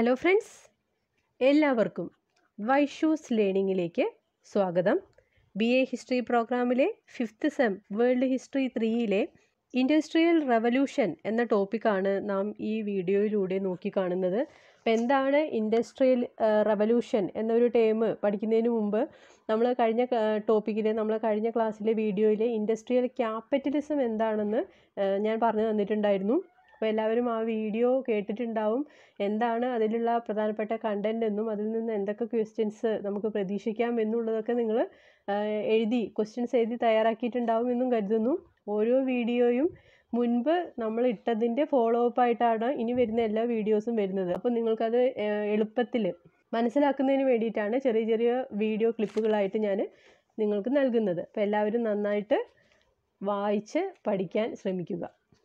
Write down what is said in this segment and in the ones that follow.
Hello friends എല്ലാവർക്കും വൈഷൂസ് ലേണിങ്ങിലേക്ക് സ്വാഗതം ബി എ ഹിസ്റ്ററി പ്രോഗ്രാമിലെ ഫിഫ്ത്ത് സെം വേൾഡ് ഹിസ്റ്ററി ത്രീയിലെ ഇൻഡസ്ട്രിയൽ റവല്യൂഷൻ എന്ന ടോപ്പിക്കാണ് നാം ഈ വീഡിയോയിലൂടെ നോക്കിക്കാണുന്നത് അപ്പോൾ എന്താണ് ഇൻഡസ്ട്രിയൽ റവല്യൂഷൻ എന്നൊരു ടേം പഠിക്കുന്നതിന് മുമ്പ് നമ്മൾ കഴിഞ്ഞ ടോപ്പിക്കിൽ നമ്മൾ കഴിഞ്ഞ ക്ലാസ്സിലെ വീഡിയോയിൽ ഇൻഡസ്ട്രിയൽ ക്യാപിറ്റലിസം എന്താണെന്ന് ആ, ഞാൻ പറഞ്ഞു തന്നിട്ടുണ്ടായിരുന്നു അപ്പോൾ എല്ലാവരും ആ വീഡിയോ കേട്ടിട്ടുണ്ടാവും എന്താണ് അതിലുള്ള പ്രധാനപ്പെട്ട കണ്ടന്റ് എന്നും അതിൽ നിന്ന് എന്തൊക്കെ ക്വസ്റ്റ്യൻസ് നമുക്ക് പ്രതീക്ഷിക്കാം എന്നുള്ളതൊക്കെ നിങ്ങൾ എഴുതി ക്വസ്റ്റ്യൻസ് എഴുതി തയ്യാറാക്കിയിട്ടുണ്ടാവും എന്നും കരുതുന്നു ഓരോ വീഡിയോയും മുൻപ് നമ്മൾ ഇട്ടതിൻ്റെ ഫോളോ അപ്പ് ആയിട്ടാണ് ഇനി വരുന്ന എല്ലാ വീഡിയോസും വരുന്നത് അപ്പോൾ നിങ്ങൾക്കത് എളുപ്പത്തിൽ മനസ്സിലാക്കുന്നതിന് വേണ്ടിയിട്ടാണ് ചെറിയ ചെറിയ വീഡിയോ ക്ലിപ്പുകളായിട്ട് ഞാൻ നിങ്ങൾക്ക് നൽകുന്നത് അപ്പോൾ എല്ലാവരും നന്നായിട്ട് വായിച്ച് പഠിക്കാൻ ശ്രമിക്കുക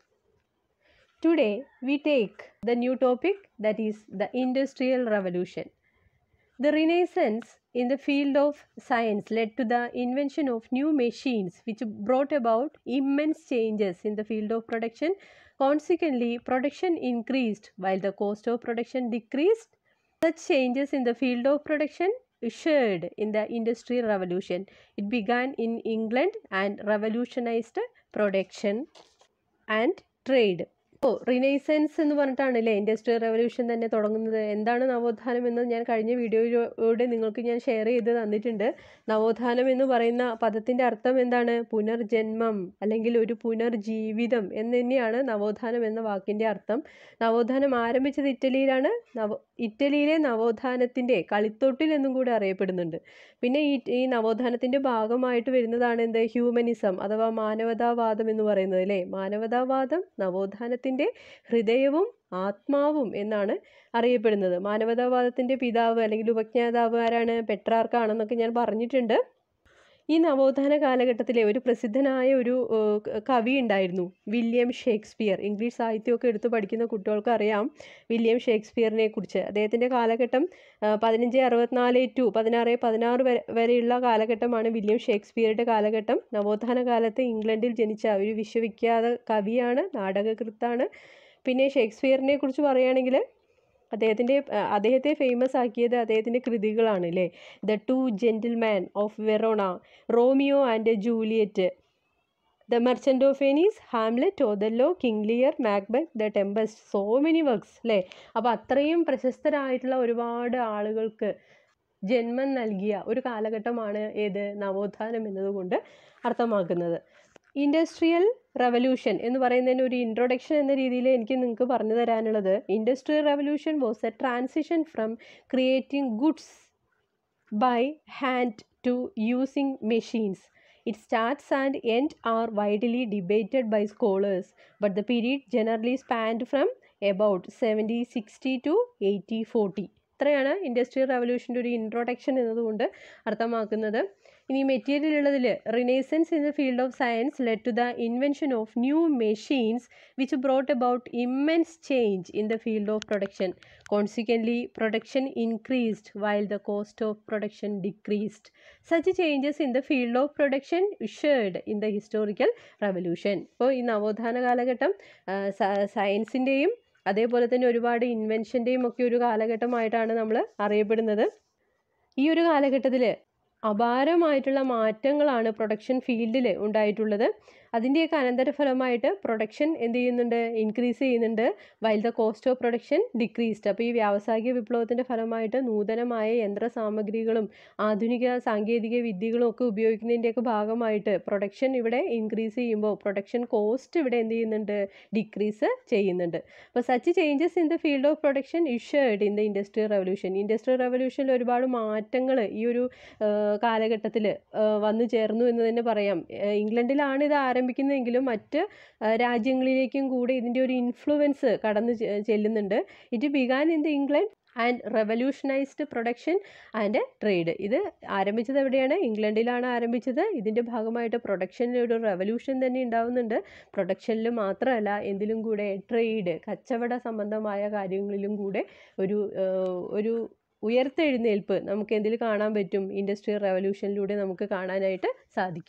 Today we take the new topic that is the Industrial Revolution. The Renaissance in the field of science led to the invention of new machines which brought about immense changes in the field of production. Consequently, production increased while the cost of production decreased. Such changes in the field of production ushered in the Industrial Revolution. It began in England and revolutionized production and trade oh renaissance എന്ന് പറഞ്ഞിട്ടാണല്ലേ industrial revolution തന്നെ തുടങ്ങുന്നത് എന്താണ് നവോത്ഥാനം എന്ന് ഞാൻ കഴിഞ്ഞ വീഡിയോയിലൂടെ നിങ്ങൾക്ക് ഞാൻ ഷെയർ ചെയ്ത് തന്നിട്ടുണ്ട് നവോത്ഥാനം എന്ന് പറയുന്ന പദത്തിൻ്റെ അർത്ഥം എന്താണ് പുനർജന്മം അല്ലെങ്കിൽ ഒരു പുനർജീവിതം എന്ന് തന്നെയാണ് നവോത്ഥാനം എന്ന വാക്കിൻ്റെ അർത്ഥം നവോത്ഥാനം ആരംഭിച്ചത് ഇറ്റലിയിലാണ് നവ ഇറ്റലിയിലെ നവോത്ഥാനത്തിൻ്റെ കളിത്തൊട്ടിൽ എന്നും കൂടി അറിയപ്പെടുന്നുണ്ട് പിന്നെ ഈ ഈ നവോത്ഥാനത്തിൻ്റെ ഭാഗമായിട്ട് വരുന്നതാണ് എന്ത് ഹ്യൂമനിസം അഥവാ മാനവതാവാദം എന്ന് പറയുന്നത് അല്ലേ മാനവതാവാദം നവോത്ഥാനത്തിൻ്റെ ഹൃദയവും ആത്മാവും എന്നാണ് അറിയപ്പെടുന്നത് മാനവതാവാദത്തിൻ്റെ പിതാവ് അല്ലെങ്കിൽ ഉപജ്ഞാതാവ് ആരാണ് പെട്രാർക്കാണെന്നൊക്കെ ഞാൻ പറഞ്ഞിട്ടുണ്ട് ഈ നവോത്ഥാന കാലഘട്ടത്തിലെ ഒരു പ്രസിദ്ധനായ ഒരു ഏഹ്, ക- കവി ഉണ്ടായിരുന്നു വില്യം ഷേക്സ്പിയർ ഇംഗ്ലീഷ് സാഹിത്യമൊക്കെ എടുത്ത് പഠിക്കുന്ന കുട്ടികൾക്ക് അറിയാം വില്യം ഷേക്സ്പിയറിനെ കുറിച്ച് അദ്ദേഹത്തിൻ്റെ കാലഘട്ടം പതിനഞ്ച് അറുപത്തിനാല് ടു പതിനാറ് പതിനാറ് വരെ വരെയുള്ള കാലഘട്ടമാണ് വില്യം ഷേക്സ്പിയറുടെ കാലഘട്ടം നവോത്ഥാന കാലത്ത് ഇംഗ്ലണ്ടിൽ ജനിച്ച ഒരു വിശ്വവിഖ്യാത കവിയാണ് നാടകകൃത്താണ് പിന്നെ ഷേക്സ്പിയറിനെ കുറിച്ച് പറയുകയാണെങ്കിൽ അദ്ദേഹത്തിൻ്റെ അദ്ദേഹത്തെ ഫേമസ് ആക്കിയത് അദ്ദേഹത്തിൻ്റെ കൃതികളാണ് അല്ലേ the two gentleman of Verona Romeo and Juliet the merchant of Venice Hamlet Othello King Lear Macbeth the tempest so many works അല്ലേ അപ്പോൾ അത്രയും പ്രശസ്തരായിട്ടുള്ള ഒരുപാട് ആളുകൾക്ക് ജന്മം നൽകിയ ഒരു കാലഘട്ടമാണ് ഏത് നവോത്ഥാനം എന്നതുകൊണ്ട് അർത്ഥമാക്കുന്നത് ഇൻഡസ്ട്രിയൽ റവല്യൂഷൻ എന്ന് പറയുന്നതിന് ഒരു ഇൻട്രൊഡക്ഷൻ എന്ന രീതിയിൽ എനിക്ക് നിങ്ങൾക്ക് പറഞ്ഞു തരാനുള്ളത് industrial revolution was a transition from creating goods by hand to using machines. Its starts and end are widely debated by scholars, but the period generally spanned from about 7060 to 8040. ഇത്രയാണ് industrial റവല്യൂഷൻ്റെ ഒരു introduction എന്നതുകൊണ്ട് അർത്ഥമാക്കുന്നത് ഇനി material ഉള്ളതിൽ renaissance in the field of science led to the invention of new machines which brought about immense change in the field of production Consequently, production increased while the cost of production decreased. Such changes in the field of production ushered in the historical revolution. ഇപ്പോൾ ഈ നവോത്ഥാന കാലഘട്ടം സയൻസിൻ്റെയും അതേപോലെ തന്നെ ഒരുപാട് ഇൻവെൻഷൻ്റെയും ഒക്കെ ഒരു കാലഘട്ടമായിട്ടാണ് നമ്മൾ അറിയപ്പെടുന്നത് ഈ ഒരു കാലഘട്ടത്തിൽ അപാരമായിട്ടുള്ള മാറ്റങ്ങളാണ് പ്രൊഡക്ഷൻ ഫീൽഡിൽ ഉണ്ടായിട്ടുള്ളത് അതിൻ്റെയൊക്കെ അനന്തരഫലമായിട്ട് പ്രൊഡക്ഷൻ എന്ത് ചെയ്യുന്നുണ്ട് ഇൻക്രീസ് ചെയ്യുന്നുണ്ട് while the cost of production decreased അപ്പോൾ ഈ വ്യാവസായിക വിപ്ലവത്തിൻ്റെ ഫലമായിട്ട് നൂതനമായ യന്ത്ര സാമഗ്രികളും ആധുനിക സാങ്കേതിക വിദ്യകളും ഒക്കെ ഉപയോഗിക്കുന്നതിൻ്റെയൊക്കെ ഭാഗമായിട്ട് പ്രൊഡക്ഷൻ ഇവിടെ ഇൻക്രീസ് ചെയ്യുമ്പോൾ പ്രൊഡക്ഷൻ കോസ്റ്റ് ഇവിടെ എന്ത് ചെയ്യുന്നുണ്ട് ഡിക്രീസ് ചെയ്യുന്നുണ്ട് അപ്പോൾ such changes in the field of production ushered in the industrial revolution industrial റവല്യൂഷനിൽ ഒരുപാട് മാറ്റങ്ങൾ ഈ ഒരു കാലഘട്ടത്തിൽ വന്നു ചേർന്നു എന്ന് തന്നെ പറയാം ഏഹ് ഇംഗ്ലണ്ടിലാണ് ഇത് ആരംഭിക്കുന്നതെങ്കിലും മറ്റ് ആ, രാജ്യങ്ങളിലേക്കും കൂടെ ഇതിൻ്റെ ഒരു ഇൻഫ്ലുവൻസ് കടന്നു ചെ- ചെല്ലുന്നുണ്ട് it began in the England and revolutionized production and trade ഇത് ആരംഭിച്ചത് എവിടെയാണ് ഇംഗ്ലണ്ടിലാണ് ആരംഭിച്ചത് ഇതിൻ്റെ ഭാഗമായിട്ട് പ്രൊഡക്ഷനിൽ ഒരു റെവല്യൂഷൻ തന്നെ ഉണ്ടാവുന്നുണ്ട് പ്രൊഡക്ഷനിൽ മാത്രമല്ല എന്തിലും കൂടെ ട്രേഡ് കച്ചവട സംബന്ധമായ കാര്യങ്ങളിലും കൂടെ ഒരു ഏഹ്, ഒരു ഉയർത്തെഴുന്നേൽപ്പ് നമുക്ക് എന്തിൽ കാണാൻ പറ്റും ഇൻഡസ്ട്രിയൽ റെവല്യൂഷനിലൂടെ നമുക്ക് കാണാനായിട്ട് സാധിക്കും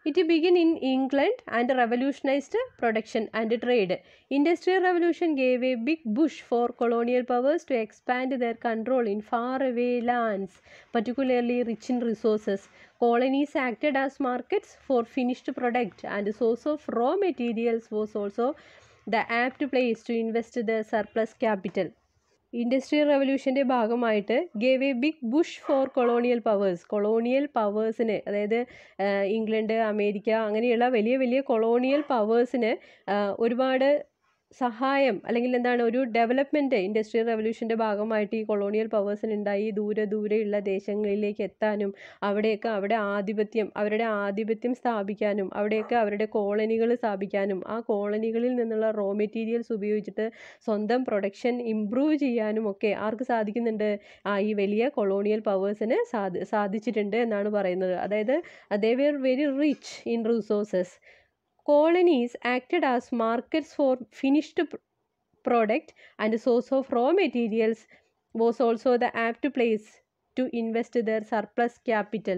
It began in England and revolutionized production and trade. Industrial revolution gave a big push for colonial powers to expand their control in faraway lands, particularly rich in resources. Colonies acted as markets for finished product and source of raw materials was also the apt place to invest their surplus capital. Industrial റവല്യൂഷൻ്റെ ഭാഗമായിട്ട് gave a big push for colonial powers colonial പവേഴ്സിന് അതായത് England America അങ്ങനെയുള്ള വലിയ വലിയ colonial പവേഴ്സിന് ഒരുപാട് സഹായം അല്ലെങ്കിൽ എന്താണ് ഒരു ഡെവലപ്മെൻറ്റ് ഇൻഡസ്ട്രിയൽ റവല്യൂഷൻ്റെ ഭാഗമായിട്ട് ഈ കൊളോണിയൽ പവേഴ്സിന് ഉണ്ടായി ദൂരെ ദൂരെയുള്ള ദേശങ്ങളിലേക്ക് എത്താനും അവിടെയൊക്കെ അവിടെ ആധിപത്യം അവരുടെ ആധിപത്യം സ്ഥാപിക്കാനും അവിടെയൊക്കെ അവരുടെ കോളനികൾ സ്ഥാപിക്കാനും ആ കോളനികളിൽ നിന്നുള്ള റോ മെറ്റീരിയൽസ് ഉപയോഗിച്ചിട്ട് സ്വന്തം പ്രൊഡക്ഷൻ ഇമ്പ്രൂവ് ചെയ്യാനും ഒക്കെ ആർക്ക് സാധിക്കുന്നുണ്ട് ആ ഈ വലിയ കൊളോണിയൽ പവേഴ്സിന് സാധി സാധിച്ചിട്ടുണ്ട് എന്നാണ് പറയുന്നത് അതായത് they were very rich in resources colonies acted as markets for finished p- product and source of raw materials was also the apt place to invest their surplus capital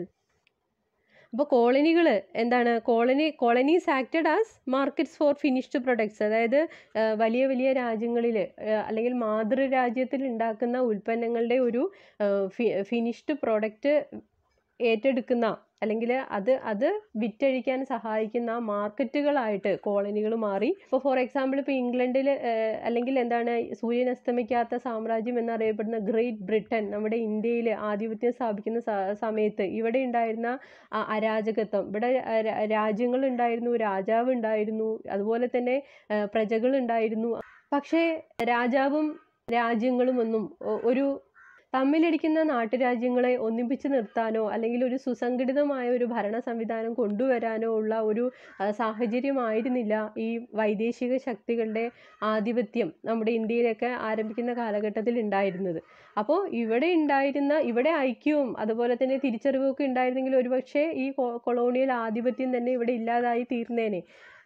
അപ്പോൾ കോളനികൾ എന്താണ് colony colonies acted as markets for finished products അതായത് വലിയ വലിയ രാജ്യങ്ങളിൽ അല്ലെങ്കിൽ മാതൃരാജ്യത്തിൽ ഉണ്ടാക്കുന്ന ഉൽപ്പന്നങ്ങളുടെ ഒരു ഫിനിഷ്ഡ് പ്രൊഡക്റ്റ് ഏറ്റെടുക്കുന്ന അല്ലെങ്കിൽ അത് അത് വിറ്റഴിക്കാൻ സഹായിക്കുന്ന മാർക്കറ്റുകളായിട്ട് കോളനികൾ മാറി ഇപ്പോൾ ഫോർ എക്സാമ്പിൾ ഇപ്പോൾ ഇംഗ്ലണ്ടിൽ അല്ലെങ്കിൽ എന്താണ് സൂര്യൻ അസ്തമിക്കാത്ത സാമ്രാജ്യം എന്നറിയപ്പെടുന്ന ഗ്രേറ്റ് ബ്രിട്ടൻ നമ്മുടെ ഇന്ത്യയിൽ ആധിപത്യം സ്ഥാപിക്കുന്ന സമയത്ത് ഇവിടെ ഉണ്ടായിരുന്ന അരാജകത്വം ഇവിടെ രാജ്യങ്ങൾ ഉണ്ടായിരുന്നു രാജാവ് ഉണ്ടായിരുന്നു അതുപോലെ തന്നെ പ്രജകൾ ഉണ്ടായിരുന്നു പക്ഷേ രാജാവും രാജ്യങ്ങളും ഒന്നും ഒരു തമ്മിലടിക്കുന്ന നാട്ടുരാജ്യങ്ങളെ ഒന്നിപ്പിച്ച് നിർത്താനോ അല്ലെങ്കിൽ ഒരു സുസംഘടിതമായ ഒരു ഭരണ സംവിധാനം കൊണ്ടുവരാനോ ഉള്ള ഒരു സാഹചര്യമായിരുന്നില്ല ഈ വൈദേശിക ശക്തികളുടെ ആധിപത്യം നമ്മുടെ ഇന്ത്യയിലൊക്കെ ആരംഭിക്കുന്ന കാലഘട്ടത്തിൽ ഉണ്ടായിരുന്നത് അപ്പോൾ ഇവിടെ ഉണ്ടായിരുന്ന ഇവിടെ ഐക്യവും അതുപോലെ തന്നെ തിരിച്ചറിവൊക്കെ ഉണ്ടായിരുന്നെങ്കിൽ ഒരുപക്ഷെ ഈ കൊളോണിയൽ ആധിപത്യം തന്നെ ഇവിടെ ഇല്ലാതായി തീർന്നേനെ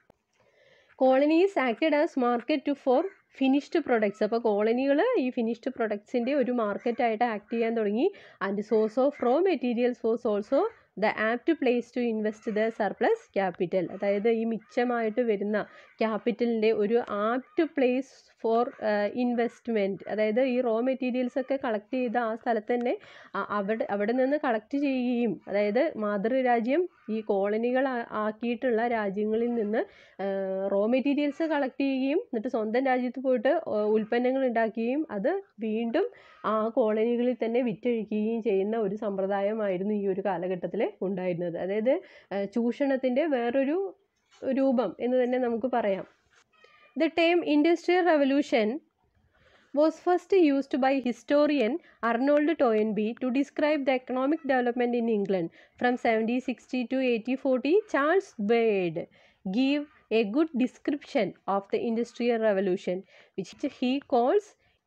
colonies acted as market to for finished products അപ്പോൾ കോളനികൾ ഈ ഫിനിഷ്ഡ് പ്രൊഡക്ട്സിൻ്റെ ഒരു മാർക്കറ്റായിട്ട് ആക്ട് ചെയ്യാൻ തുടങ്ങി and source of raw materials was also the apt place to invest the surplus capital അതായത് ഈ മിച്ചമായിട്ട് വരുന്ന ക്യാപിറ്റലിൻ്റെ ഒരു ആപ്റ്റ് പ്ലേസ് ഫോർ ഇൻവെസ്റ്റ്മെൻറ്റ് അതായത് ഈ റോ മെറ്റീരിയൽസ് ഒക്കെ കളക്ട് ചെയ്ത ആ സ്ഥലത്ത് തന്നെ അവിടെ അവിടെ നിന്ന് കളക്ട് ചെയ്യുകയും അതായത് മാതൃരാജ്യം ഈ കോളനികൾ ആക്കിയിട്ടുള്ള രാജ്യങ്ങളിൽ നിന്ന് റോ മെറ്റീരിയൽസ് കളക്ട് ചെയ്യുകയും എന്നിട്ട് സ്വന്തം രാജ്യത്ത് പോയിട്ട് ഉൽപ്പന്നങ്ങൾ ഉണ്ടാക്കുകയും അത് വീണ്ടും ആ കോളനികളിൽ തന്നെ വിറ്റഴിക്കുകയും ചെയ്യുന്ന ഒരു സമ്പ്രദായമായിരുന്നു ഈ ഒരു കാലഘട്ടത്തിൽ ഉണ്ടായിരുന്നത് അതായത് ചൂഷണത്തിൻ്റെ വേറൊരു രൂപം എന്ന് തന്നെ നമുക്ക് പറയാം the term industrial revolution was first used by historian Arnold Toynbee to describe the economic development in England. From 1760 to 1840, Charles Baird gave a good description of the Industrial Revolution, which he calls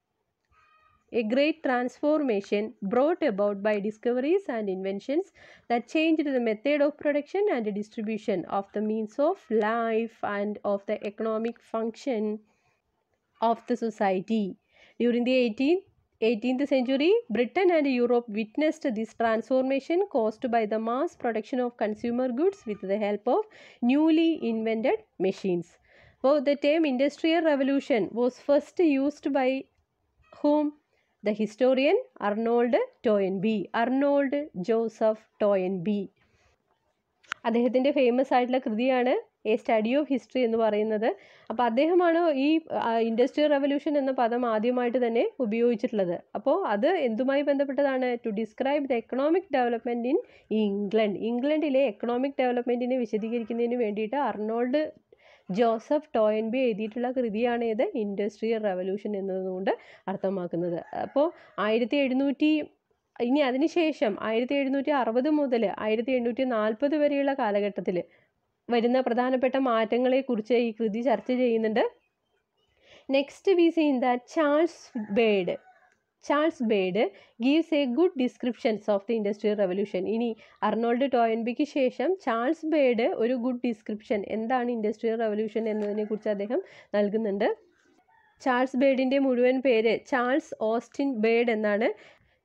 a great transformation brought about by discoveries and inventions that changed the method of production and distribution of the means of life and of the economic function of the society. During the 18th, 18th century, Britain and Europe witnessed this transformation caused by the mass production of consumer goods with the help of newly invented machines. So, the term Industrial Revolution was first used by whom? The historian Arnold Toynbee, Arnold Joseph Toynbee. അദ്ദേഹത്തിൻ്റെ famous ആയിട്ടുള്ള കൃതിയാണ് A study of history എന്ന് പറയുന്നത് അപ്പോൾ അദ്ദേഹമാണ് ഈ industrial revolution എന്ന പദം ആദ്യമായിട്ട് തന്നെ ഉപയോഗിച്ചിട്ടുള്ളത് അപ്പോൾ അത് എന്തുമായി ബന്ധപ്പെട്ടതാണ് to describe the economic development in England ഇംഗ്ലണ്ടിലെ എക്കണോമിക് ഡെവലപ്മെൻറ്റിനെ വിശദീകരിക്കുന്നതിന് വേണ്ടിയിട്ട് അർണോൾഡ് ജോസഫ് ടോയൻബി എഴുതിയിട്ടുള്ള കൃതിയാണ് ഇത് ഇൻഡസ്ട്രിയൽ റവല്യൂഷൻ എന്നതുകൊണ്ട് അർത്ഥമാക്കുന്നത് അപ്പോൾ ആയിരത്തി എഴുന്നൂറ്റി ഇനി അതിനുശേഷം ആയിരത്തി എഴുന്നൂറ്റി അറുപത് മുതൽ ആയിരത്തി എണ്ണൂറ്റി നാൽപ്പത് വരെയുള്ള കാലഘട്ടത്തിൽ വരുന്ന പ്രധാനപ്പെട്ട മാറ്റങ്ങളെക്കുറിച്ച് ഈ കൃതി ചർച്ച ചെയ്യുന്നുണ്ട് next we seen that Charles Beard Charles Beard gives a good descriptions of the industrial revolution ഇനി അർണോൾഡ് ടോയൻബിക്ക് ശേഷം ചാൾസ് ബേഡ് ഒരു ഗുഡ് ഡിസ്ക്രിപ്ഷൻ എന്താണ് ഇൻഡസ്ട്രിയൽ റവല്യൂഷൻ എന്നതിനെക്കുറിച്ച് അദ്ദേഹം നൽകുന്നുണ്ട് ചാൾസ് ബേഡിൻ്റെ മുഴുവൻ പേര് ചാൾസ് ഓസ്റ്റിൻ ബേഡ് എന്നാണ്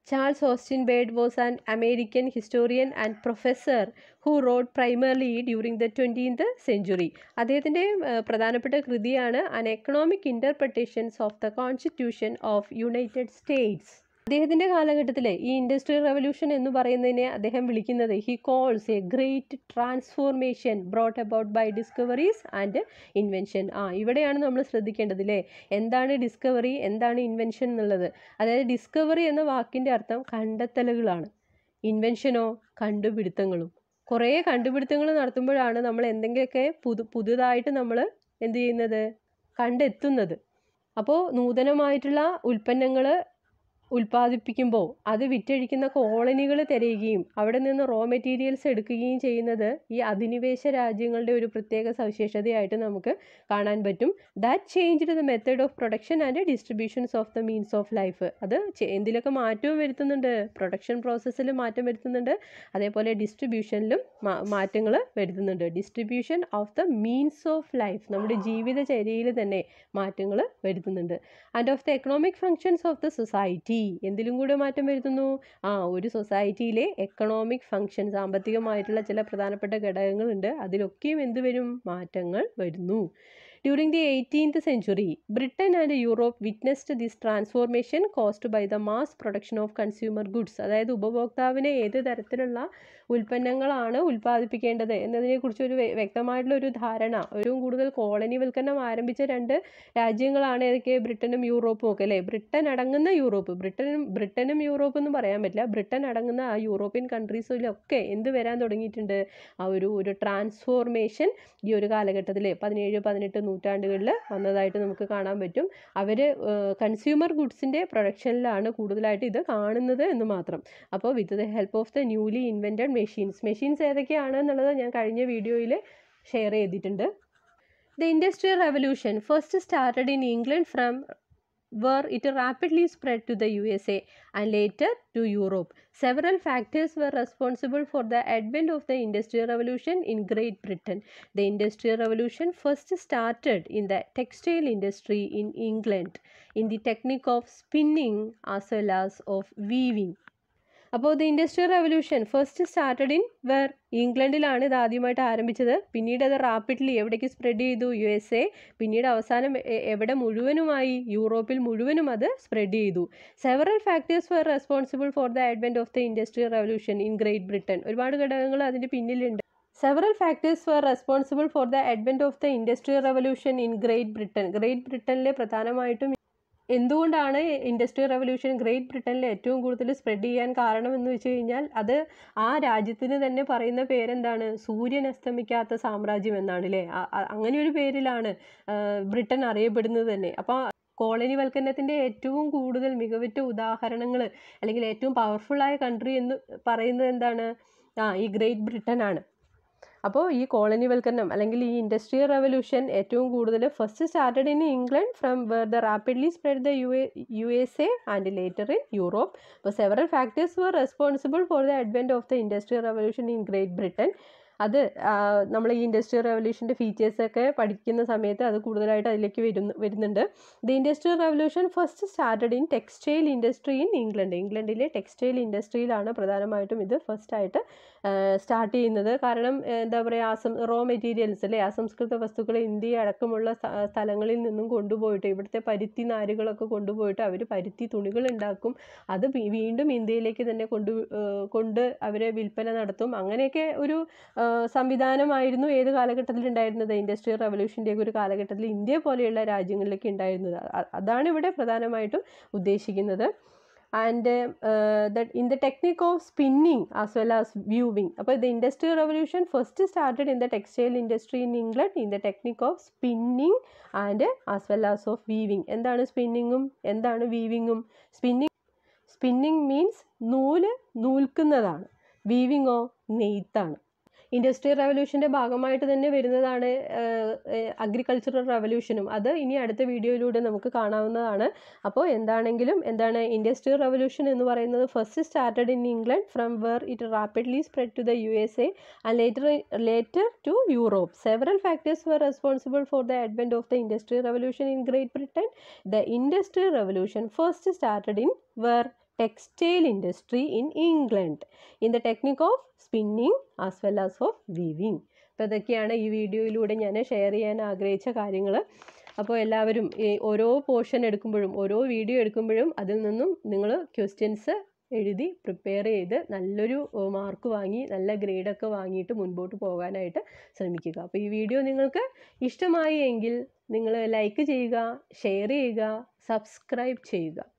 Charles Austin Bade was an American historian and professor who wrote primarily during the 20th century. അദ്ദേഹത്തിൻ്റെ പ്രധാനപ്പെട്ട കൃതിയാണ് an economic interpretations of the constitution of United States അദ്ദേഹത്തിൻ്റെ കാലഘട്ടത്തിൽ ഈ ഇൻഡസ്ട്രിയൽ റവല്യൂഷൻ എന്ന് പറയുന്നതിനെ അദ്ദേഹം വിളിക്കുന്നത് he calls a great transformation brought about by discoveries and invention ആ ഇവിടെയാണ് നമ്മൾ ശ്രദ്ധിക്കേണ്ടത് അല്ലേ എന്താണ് ഡിസ്കവറി എന്താണ് ഇൻവെൻഷൻ എന്നുള്ളത് അതായത് ഡിസ്കവറി എന്ന വാക്കിൻ്റെ അർത്ഥം കണ്ടെത്തലുകളാണ് ഇൻവെൻഷനോ കണ്ടുപിടുത്തങ്ങളും കുറേ കണ്ടുപിടുത്തങ്ങൾ നടത്തുമ്പോഴാണ് നമ്മൾ എന്തെങ്കിലുമൊക്കെ പുതു പുതുതായിട്ട് നമ്മൾ എന്ത് ചെയ്യുന്നത് കണ്ടെത്തുന്നത് അപ്പോൾ നൂതനമായിട്ടുള്ള ഉൽപ്പന്നങ്ങൾ ഉൽപ്പാദിപ്പിക്കുമ്പോൾ അത് വിറ്റഴിക്കുന്ന കോളനികൾ തിരയുകയും അവിടെ നിന്ന് റോ മെറ്റീരിയൽസ് എടുക്കുകയും ചെയ്യുന്നത് ഈ അധിനിവേശ രാജ്യങ്ങളുടെ ഒരു പ്രത്യേക സവിശേഷതയായിട്ട് നമുക്ക് കാണാൻ പറ്റും that changed the method of production and distributions of the means of life അത് എന്തിലൊക്കെ മാറ്റവും വരുത്തുന്നുണ്ട് പ്രൊഡക്ഷൻ പ്രോസസ്സിൽ മാറ്റം വരുത്തുന്നുണ്ട് അതേപോലെ ഡിസ്ട്രിബ്യൂഷനിലും മാറ്റങ്ങൾ വരുത്തുന്നുണ്ട് distribution of the means of life നമ്മുടെ ജീവിതചര്യയിൽ തന്നെ മാറ്റങ്ങൾ വരുത്തുന്നുണ്ട് and of the economic functions of the society എന്തിലും കൂടെ മാറ്റം വരുത്തുന്നു ആ ഒരു സൊസൈറ്റിയിലെ എക്കണോമിക് ഫങ്ഷൻ സാമ്പത്തികമായിട്ടുള്ള ചില പ്രധാനപ്പെട്ട ഘടകങ്ങളുണ്ട് അതിലൊക്കെയും എന്ത് വരും മാറ്റങ്ങൾ വരുന്നു during the eighteenth century Britain and Europe witnessed this transformation cost by the mass production of consumer goods അതായത് ഉപഭോക്താവിനെ ഏത് തരത്തിലുള്ള ഉൽപ്പന്നങ്ങളാണ് ഉൽപ്പാദിപ്പിക്കേണ്ടത് എന്നതിനെക്കുറിച്ച് ഒരു വ്യക്തമായിട്ടുള്ള ഒരു ധാരണ ഒരു കൂടുതൽ കോളനിവൽക്കരണം ആരംഭിച്ച രണ്ട് രാജ്യങ്ങളാണ് ഏതൊക്കെ ബ്രിട്ടനും യൂറോപ്പും ഒക്കെ അല്ലേ ബ്രിട്ടൻ അടങ്ങുന്ന യൂറോപ്പ് ബ്രിട്ടനും ബ്രിട്ടനും യൂറോപ്പ് എന്ന് പറയാൻ പറ്റില്ല ബ്രിട്ടൻ അടങ്ങുന്ന ആ യൂറോപ്യൻ കൺട്രീസിലൊക്കെ എന്ത് വരാൻ തുടങ്ങിയിട്ടുണ്ട് ആ ഒരു ഒരു ട്രാൻസ്ഫോർമേഷൻ ഈ ഒരു കാലഘട്ടത്തിൽ പതിനേഴ് പതിനെട്ട് നൂറ്റാണ്ടുകളിൽ വന്നതായിട്ട് നമുക്ക് കാണാൻ പറ്റും അവർ കൺസ്യൂമർ ഗുഡ്സിൻ്റെ പ്രൊഡക്ഷനിലാണ് കൂടുതലായിട്ട് ഇത് കാണുന്നത് എന്ന് മാത്രം അപ്പോൾ with the help of the newly invented machines machines ഏതൊക്കെയാണ് എന്നുള്ളത് ഞാൻ കഴിഞ്ഞ വീഡിയോയിൽ ഷെയർ ചെയ്തിട്ടുണ്ട് the industrial revolution first started in England from where it rapidly spread to the USA and later to Europe. Several factors were responsible for the advent of the Industrial Revolution in Great Britain. The Industrial Revolution first started in the textile industry in England, in the technique of spinning as well as of weaving. അപ്പോൾ the industrial revolution first started in where ഇംഗ്ലണ്ടിലാണ് ഇത് ആദ്യമായിട്ട് ആരംഭിച്ചത് പിന്നീട് അത് rapidly എവിടേക്ക് spread ചെയ്തു U S A പിന്നീട് അവസാനം എവിടെ മുഴുവനുമായി യൂറോപ്പിൽ മുഴുവനും അത് സ്പ്രെഡ് ചെയ്തു several factors were responsible for the advent of the industrial revolution in Great Britain ഒരുപാട് ഘടകങ്ങൾ അതിൻ്റെ പിന്നിലുണ്ട് several factors were responsible for the advent of the industrial revolution in Great Britain Great ബ്രിട്ടനിലെ പ്രധാനമായിട്ടും എന്തുകൊണ്ടാണ് ഇൻഡസ്ട്രിയൽ റെവല്യൂഷൻ ഗ്രേറ്റ് ബ്രിട്ടനിൽ ഏറ്റവും കൂടുതൽ സ്പ്രെഡ് ചെയ്യാൻ കാരണം എന്ന് വെച്ച് കഴിഞ്ഞാൽ അത് ആ രാജ്യത്തിന് തന്നെ പറയുന്ന പേരെന്താണ് സൂര്യൻ അസ്തമിക്കാത്ത സാമ്രാജ്യം എന്നാണ് അല്ലേ അങ്ങനെ ഒരു പേരിലാണ് ബ്രിട്ടൻ അറിയപ്പെടുന്നത് തന്നെ അപ്പോൾ കോളനിവൽക്കരണത്തിൻ്റെ ഏറ്റവും കൂടുതൽ മികവുറ്റ ഉദാഹരണങ്ങൾ അല്ലെങ്കിൽ ഏറ്റവും പവർഫുള്ളായ കൺട്രി എന്ന് പറയുന്നത് എന്താണ് ആ ഈ ഗ്രേറ്റ് ബ്രിട്ടൻ ആണ് അപ്പോൾ ഈ കോളനിവൽക്കരണം അല്ലെങ്കിൽ ഈ ഇൻഡസ്ട്രിയൽ റെവല്യൂഷൻ ഏറ്റവും കൂടുതൽ first started in England from where the rapidly spread the U A U S A and later in Europe അപ്പോൾ several factors were responsible for the advent of the industrial revolution in Great Britain അത് നമ്മൾ ഈ industrial റെവല്യൂഷൻ്റെ ഫീച്ചേഴ്സൊക്കെ പഠിക്കുന്ന സമയത്ത് അത് കൂടുതലായിട്ട് അതിലേക്ക് വരുന്നു വരുന്നുണ്ട് the industrial revolution first started in textile industry in England ഇംഗ്ലണ്ടിലെ ടെക്സ്റ്റൈൽ ഇൻഡസ്ട്രിയിലാണ് പ്രധാനമായിട്ടും ഇത് ഫസ്റ്റായിട്ട് സ്റ്റാർട്ട് ചെയ്യുന്നത് കാരണം എന്താ പറയുക അസം റോ മെറ്റീരിയൽസ് അല്ലേ അസംസ്കൃത വസ്തുക്കൾ ഇന്ത്യ അടക്കമുള്ള സ്ഥലങ്ങളിൽ നിന്നും കൊണ്ടുപോയിട്ട് ഇവിടുത്തെ പരുത്തി നാരുകളൊക്കെ കൊണ്ടുപോയിട്ട് അവർ പരുത്തി തുണികൾ ഉണ്ടാക്കും അത് വീണ്ടും ഇന്ത്യയിലേക്ക് തന്നെ കൊണ്ട് കൊണ്ട് അവരെ വിൽപ്പന നടത്തും അങ്ങനെയൊക്കെ ഒരു സംവിധാനമായിരുന്നു ഏത് കാലഘട്ടത്തിൽ ഉണ്ടായിരുന്നത് ഇൻഡസ്ട്രിയൽ റവല്യൂഷൻ്റെ ഒരു കാലഘട്ടത്തിൽ ഇന്ത്യ പോലെയുള്ള രാജ്യങ്ങളിലൊക്കെ ഉണ്ടായിരുന്നത് അതാണ് ഇവിടെ പ്രധാനമായിട്ടും ഉദ്ദേശിക്കുന്നത് and that in the technique of spinning as well as viewing അപ്പോൾ the industrial revolution first started in the textile industry in England in the technique of spinning and as well as of weaving എന്താണ് സ്പിന്നിങ്ങും എന്താണ് വീവിങ്ങും spinning spinning means നൂല് നൂൽക്കുന്നതാണ് വീവിങ്ങോ നെയ്ത്താണ് industrial റവല്യൂഷൻ്റെ ഭാഗമായിട്ട് തന്നെ വരുന്നതാണ് agricultural റവല്യൂഷനും അത് ഇനി അടുത്ത വീഡിയോയിലൂടെ നമുക്ക് കാണാവുന്നതാണ് അപ്പോൾ എന്താണെങ്കിലും എന്താണ് ഇൻഡസ്ട്രിയൽ റവല്യൂഷൻ എന്ന് പറയുന്നത് first started in England from where it rapidly spread to the U S A and later later to Europe several factors were responsible for the advent of the industrial revolution in great britain the industrial revolution first started in where textile industry in England in the technique of spinning as well as of weaving അപ്പോൾ ഇതൊക്കെയാണ് ഈ വീഡിയോയിലൂടെ ഞാൻ share ചെയ്യാൻ ആഗ്രഹിച്ച കാര്യങ്ങൾ അപ്പോൾ എല്ലാവരും ഈ ഓരോ പോർഷൻ എടുക്കുമ്പോഴും ഓരോ വീഡിയോ എടുക്കുമ്പോഴും അതിൽ നിന്നും നിങ്ങൾ ക്വസ്റ്റ്യൻസ് എഴുതി പ്രിപ്പയർ ചെയ്ത് നല്ലൊരു മാർക്ക് വാങ്ങി നല്ല ഗ്രേഡൊക്കെ വാങ്ങിയിട്ട് മുൻപോട്ട് പോകാനായിട്ട് ശ്രമിക്കുക അപ്പോൾ ഈ വീഡിയോ നിങ്ങൾക്ക് ഇഷ്ടമായി എങ്കിൽ നിങ്ങൾ ലൈക്ക് ചെയ്യുക ഷെയർ ചെയ്യുക സബ്സ്ക്രൈബ് ചെയ്യുക